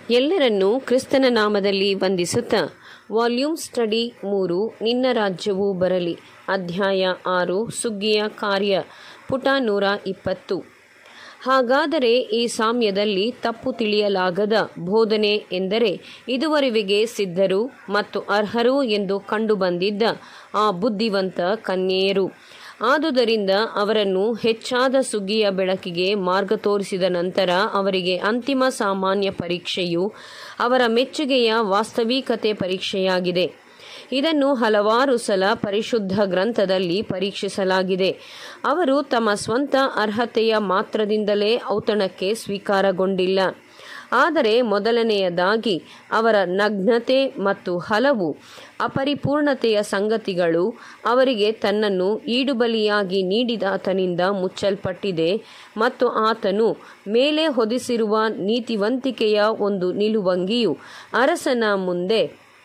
ಎಲ್ಲರನ್ನೂ ಕ್ರಿಸ್ತನ ನಾಮದಲ್ಲಿ ವಂದಿಸುತ್ತಾ ವಾಲ್ಯೂಮ್ ಸ್ಟಡಿ ಮೂರು ನಿನ್ನ ರಾಜ್ಯವು ಬರಲಿ ಅಧ್ಯಾಯ ಆರು ಸುಗ್ಗಿಯ ಕಾರ್ಯ ಪುಟ ನೂರ ಇಪ್ಪತ್ತು ಹಾಗಾದರೆ ಈ ಸಾಮ್ಯದಲ್ಲಿ ತಪ್ಪು ತಿಳಿಯಲಾಗದ ಬೋಧನೆ ಎಂದರೆ ಇದುವರೆವಿಗೆ ಸಿದ್ಧರು ಮತ್ತು ಅರ್ಹರು ಎಂದು ಕಂಡುಬಂದಿದ್ದ ಆ ಬುದ್ಧಿವಂತ ಕನ್ಯೆಯರು ಆದುದರಿಂದ ಅವರನ್ನು ಹೆಚ್ಚಾದ ಸುಗ್ಗಿಯ ಬೆಳಕಿಗೆ ಮಾರ್ಗ ತೋರಿಸಿದ ನಂತರ ಅವರಿಗೆ ಅಂತಿಮ ಸಾಮಾನ್ಯ ಪರೀಕ್ಷೆಯು ಅವರ ಮೆಚ್ಚುಗೆಯ ವಾಸ್ತವಿಕತೆ ಪರೀಕ್ಷೆಯಾಗಿದೆ ಇದನ್ನು ಹಲವಾರು ಸಲ ಪರಿಶುದ್ಧ ಗ್ರಂಥದಲ್ಲಿ ಪರೀಕ್ಷಿಸಲಾಗಿದೆ ಅವರು ತಮ್ಮ ಸ್ವಂತ ಅರ್ಹತೆಯ ಮಾತ್ರದಿಂದಲೇ ಔತಣಕ್ಕೆ ಸ್ವೀಕಾರಗೊಂಡಿಲ್ಲ ಆದರೆ ಮೊದಲನೆಯದಾಗಿ ಅವರ ನಗ್ನತೆ ಮತ್ತು ಹಲವು ಅಪರಿಪೂರ್ಣತೆಯ ಸಂಗತಿಗಳು ಅವರಿಗೆ ತನ್ನನ್ನು ಈಡುಬಲಿಯಾಗಿ ನೀಡಿದಾತನಿಂದ ಮುಚ್ಚಲ್ಪಟ್ಟಿದೆ ಮತ್ತು ಆತನು ಮೇಲೆ ಹೊದಿಸಿರುವ ನೀತಿವಂತಿಕೆಯ ಒಂದು ನಿಲುವಂಗಿಯು ಅರಸನ ಮುಂದೆ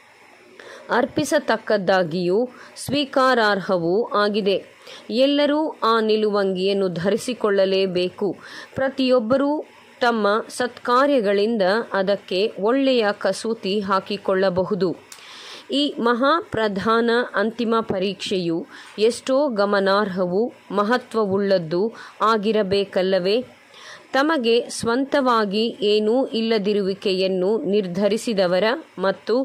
ಅರ್ಪಿಸತಕ್ಕದ್ದಾಗಿಯೂ ಸ್ವೀಕಾರಾರ್ಹವೂ ಆಗಿದೆ ಎಲ್ಲರೂ ಆ ನಿಲುವಂಗಿಯನ್ನು ಧರಿಸಿಕೊಳ್ಳಲೇಬೇಕು ಪ್ರತಿಯೊಬ್ಬರೂ ತಮ್ಮ ಸತ್ಕಾರ್ಯಗಳಿಂದ ಅದಕ್ಕೆ ಒಳ್ಳೆಯ ಕಸೂತಿ ಹಾಕಿಕೊಳ್ಳಬಹುದು ಈ ಮಹಾಪ್ರಧಾನ ಅಂತಿಮ ಪರೀಕ್ಷೆಯು ಎಷ್ಟೋ ಗಮನಾರ್ಹವೂ ಮಹತ್ವವುಳ್ಳದ್ದು ಆಗಿರಬೇಕಲ್ಲವೇ ತಮಗೆ ಸ್ವಂತವಾಗಿ ಏನೂ ಇಲ್ಲದಿರುವಿಕೆಯನ್ನು ನಿರ್ಧರಿಸಿದವರ ಮತ್ತು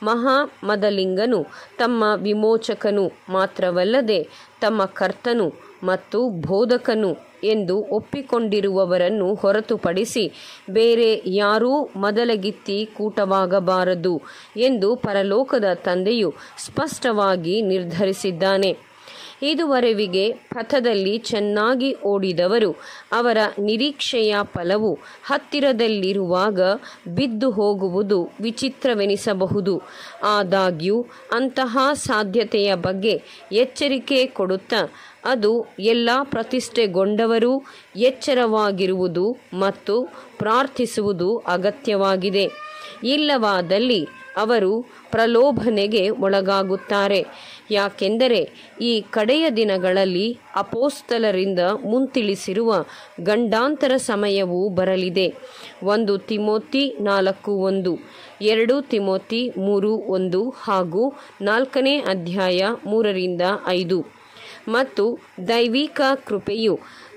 ಮಹಾಮದಲಿಂಗನು ತಮ್ಮ ವಿಮೋಚಕನು ಮಾತ್ರವಲ್ಲದೆ ತಮ್ಮ ಕರ್ತನು ಮತ್ತು ಬೋಧಕನು ಎಂದು ಒಪ್ಪಿಕೊಂಡಿರುವವರನ್ನು ಹೊರತುಪಡಿಸಿ ಬೇರೆ ಯಾರೂ ಮೊದಲಗಿತ್ತಿ ಕೂಟವಾಗಬಾರದು ಎಂದು ಪರಲೋಕದ ತಂದೆಯು ಸ್ಪಷ್ಟವಾಗಿ ನಿರ್ಧರಿಸಿದ್ದಾನೆ ಇದುವರೆವಿಗೆ ಪಥದಲ್ಲಿ ಚೆನ್ನಾಗಿ ಓಡಿದವರು ಅವರ ನಿರೀಕ್ಷೆಯ ಫಲವು ಹತ್ತಿರದಲ್ಲಿರುವಾಗ ಬಿದ್ದು ಹೋಗುವುದು ವಿಚಿತ್ರವೆನಿಸಬಹುದು ಆದಾಗ್ಯೂ ಅಂತಹ ಸಾಧ್ಯತೆಯ ಬಗ್ಗೆ ಎಚ್ಚರಿಕೆ ಕೊಡುತ್ತಾ ಅದು ಎಲ್ಲ ಪ್ರತಿಷ್ಠೆಗೊಂಡವರೂ ಎಚ್ಚರವಾಗಿರುವುದು ಮತ್ತು ಪ್ರಾರ್ಥಿಸುವುದು ಅಗತ್ಯವಾಗಿದೆ ಇಲ್ಲವಾದಲ್ಲಿ ಅವರು ಪ್ರಲೋಭನೆಗೆ ಒಳಗಾಗುತ್ತಾರೆ ಯಾಕೆಂದರೆ ಈ ಕಡೆಯ ದಿನಗಳಲ್ಲಿ ಅಪೋಸ್ತಲರಿಂದ ಮುಂತಿಳಿಸಿರುವ ಗಂಡಾಂತರ ಸಮಯವೂ ಬರಲಿದೆ ಒಂದು ತಿಮೋತಿ ನಾಲ್ಕು ಒಂದು ಎರಡು ತಿಮೋತಿ ಮೂರು ಒಂದು ಹಾಗೂ ನಾಲ್ಕನೇ ಅಧ್ಯಾಯ ಮೂರರಿಂದ ಐದು ಮತ್ತು ದೈವಿಕ ಕೃಪೆಯು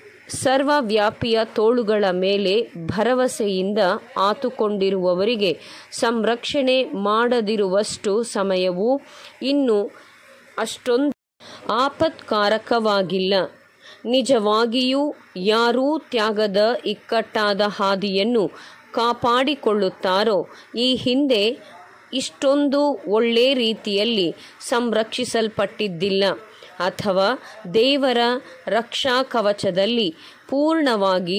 ಸರ್ವವ್ಯಾಪಿಯ ತೋಳುಗಳ ಮೇಲೆ ಭರವಸೆಯಿಂದ ಆತುಕೊಂಡಿರುವವರಿಗೆ ಸಂರಕ್ಷಣೆ ಮಾಡದಿರುವಷ್ಟು ಸಮಯವು ಇನ್ನು ಅಷ್ಟೊಂದು ಆಪತ್ಕಾರಕವಾಗಿಲ್ಲ ನಿಜವಾಗಿಯೂ ಯಾರೂ ತ್ಯಾಗದ ಇಕ್ಕಟ್ಟಾದ ಹಾದಿಯನ್ನು ಕಾಪಾಡಿಕೊಳ್ಳುತ್ತಾರೋ ಈ ಹಿಂದೆ ಇಷ್ಟೊಂದು ಒಳ್ಳೆ ರೀತಿಯಲ್ಲಿ ಸಂರಕ್ಷಿಸಲ್ಪಟ್ಟಿದ್ದಿಲ್ಲ ಅಥವಾ ದೇವರ ರಕ್ಷಾ ಕವಚದಲ್ಲಿ ಪೂರ್ಣವಾಗಿ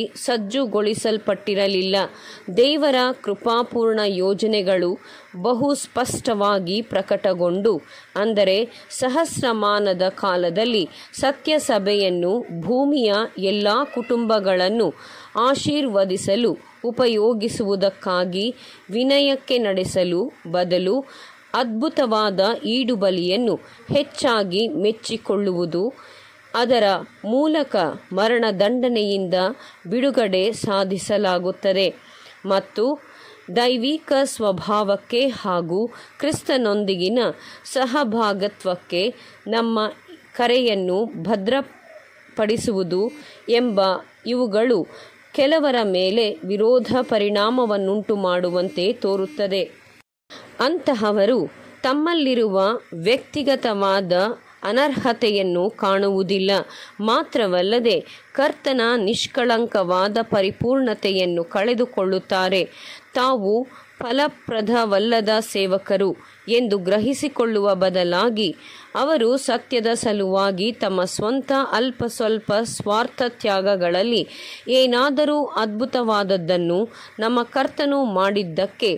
ಸಜ್ಜುಗೊಳಿಸಲ್ಪಟ್ಟಿರಲಿಲ್ಲ ದೇವರ ಕೃಪಾಪೂರ್ಣ ಯೋಜನೆಗಳು ಬಹು ಸ್ಪಷ್ಟವಾಗಿ ಪ್ರಕಟಗೊಂಡು ಅಂದರೆ ಸಹಸ್ರಮಾನದ ಕಾಲದಲ್ಲಿ ಸತ್ಯಸಭೆಯನ್ನು ಭೂಮಿಯ ಎಲ್ಲ ಕುಟುಂಬಗಳನ್ನು ಆಶೀರ್ವದಿಸಲು ಉಪಯೋಗಿಸುವುದಕ್ಕಾಗಿ ವಿನಯಕ್ಕೆ ನಡೆಸಲು ಬದಲು ಅದ್ಭುತವಾದ ಈಡುಬಲಿಯನ್ನು ಹೆಚ್ಚಾಗಿ ಮೆಚ್ಚಿಕೊಳ್ಳುವುದು ಅದರ ಮೂಲಕ ಮರಣದಂಡನೆಯಿಂದ ಬಿಡುಗಡೆ ಸಾಧಿಸಲಾಗುತ್ತದೆ ಮತ್ತು ದೈವಿಕ ಸ್ವಭಾವಕ್ಕೆ ಹಾಗೂ ಕ್ರಿಸ್ತನೊಂದಿಗಿನ ಸಹಭಾಗತ್ವಕ್ಕೆ ನಮ್ಮ ಕರೆಯನ್ನು ಭದ್ರಪಡಿಸುವುದು ಎಂಬ ಇವುಗಳು ಕೆಲವರ ಮೇಲೆ ವಿರೋಧ ಪರಿಣಾಮವನ್ನುಂಟು ಮಾಡುವಂತೆ ತೋರುತ್ತದೆ ಅಂತಹವರು ತಮ್ಮಲ್ಲಿರುವ ವ್ಯಕ್ತಿಗತವಾದ ಅನರ್ಹತೆಯನ್ನು ಕಾಣುವುದಿಲ್ಲ ಮಾತ್ರವಲ್ಲದೆ ಕರ್ತನ ನಿಷ್ಕಳಂಕವಾದ ಪರಿಪೂರ್ಣತೆಯನ್ನು ಕಳೆದುಕೊಳ್ಳುತ್ತಾರೆ ತಾವು ಫಲಪ್ರದವಲ್ಲದ ಸೇವಕರು ಎಂದು ಗ್ರಹಿಸಿಕೊಳ್ಳುವ ಬದಲಾಗಿ ಅವರು ಸತ್ಯದ ಸಲುವಾಗಿ ತಮ್ಮ ಸ್ವಂತ ಅಲ್ಪ ಸ್ವಲ್ಪ ಸ್ವಾರ್ಥ ತ್ಯಾಗಗಳಲ್ಲಿ ಏನಾದರೂ ಅದ್ಭುತವಾದದ್ದನ್ನು ನಮ್ಮ ಕರ್ತನು ಮಾಡಿದ್ದಕ್ಕೆ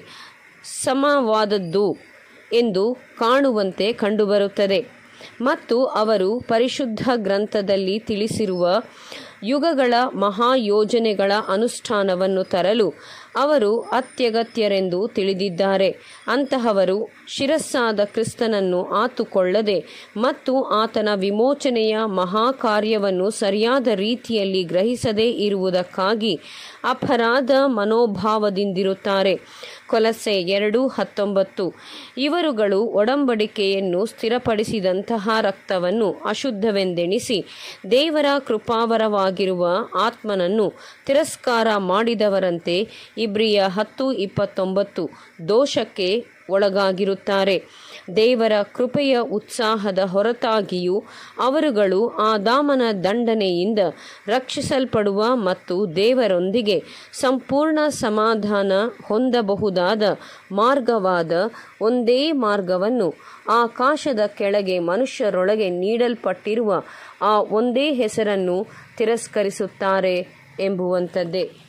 ಸಮವಾದದ್ದು ಎಂದು ಕಾಣುವಂತೆ ಕಂಡುಬರುತ್ತದೆ ಮತ್ತು ಅವರು ಪರಿಶುದ್ಧ ಗ್ರಂಥದಲ್ಲಿ ತಿಳಿಸಿರುವ ಯುಗಗಳ ಮಹಾಯೋಜನೆಗಳ ಅನುಷ್ಠಾನವನ್ನು ತರಲು ಅವರು ಅತ್ಯಗತ್ಯರೆಂದು ತಿಳಿದಿದ್ದಾರೆ ಅಂತಹವರು ಶಿರಸ್ಸಾದ ಕ್ರಿಸ್ತನನ್ನು ಆತುಕೊಳ್ಳದೆ ಮತ್ತು ಆತನ ವಿಮೋಚನೆಯ ಮಹಾಕಾರ್ಯವನ್ನು ಸರಿಯಾದ ರೀತಿಯಲ್ಲಿ ಗ್ರಹಿಸದೇ ಇರುವುದಕ್ಕಾಗಿ ಅಪರಾಧ ಮನೋಭಾವದಿಂದಿರುತ್ತಾರೆ ಕೊಲಸೆ ಎರಡು ಹತ್ತೊಂಬತ್ತು ಇವರುಗಳು ಒಡಂಬಡಿಕೆಯನ್ನು ಸ್ಥಿರಪಡಿಸಿದಂತಹ ರಕ್ತವನ್ನು ಅಶುದ್ಧವೆಂದೆಣಿಸಿ ದೇವರ ಕೃಪಾವರವಾಗಿರುವ ಆತ್ಮನನ್ನು ತಿರಸ್ಕಾರ ಮಾಡಿದವರಂತೆ ಇಬ್ರಿಯ ಹತ್ತು ಇಪ್ಪತ್ತೊಂಬತ್ತು ದೋಷಕ್ಕೆ ಒಳಗಾಗಿರುತ್ತಾರೆ ದೇವರ ಕೃಪೆಯ ಉತ್ಸಾಹದ ಹೊರತಾಗಿಯೂ ಅವರುಗಳು ಆದಾಮನ ದಂಡನೆಯಿಂದ ರಕ್ಷಿಸಲ್ಪಡುವ ಮತ್ತು ದೇವರೊಂದಿಗೆ ಸಂಪೂರ್ಣ ಸಮಾಧಾನ ಹೊಂದಬಹುದಾದ ಮಾರ್ಗವಾದ ಒಂದೇ ಮಾರ್ಗವನ್ನು ಆಕಾಶದ ಕೆಳಗೆ ಮನುಷ್ಯರೊಳಗೆ ನೀಡಲ್ಪಟ್ಟಿರುವ ಆ ಒಂದೇ ಹೆಸರನ್ನು ತಿರಸ್ಕರಿಸುತ್ತಾರೆ ಎಂಬುವಂಥದ್ದೇ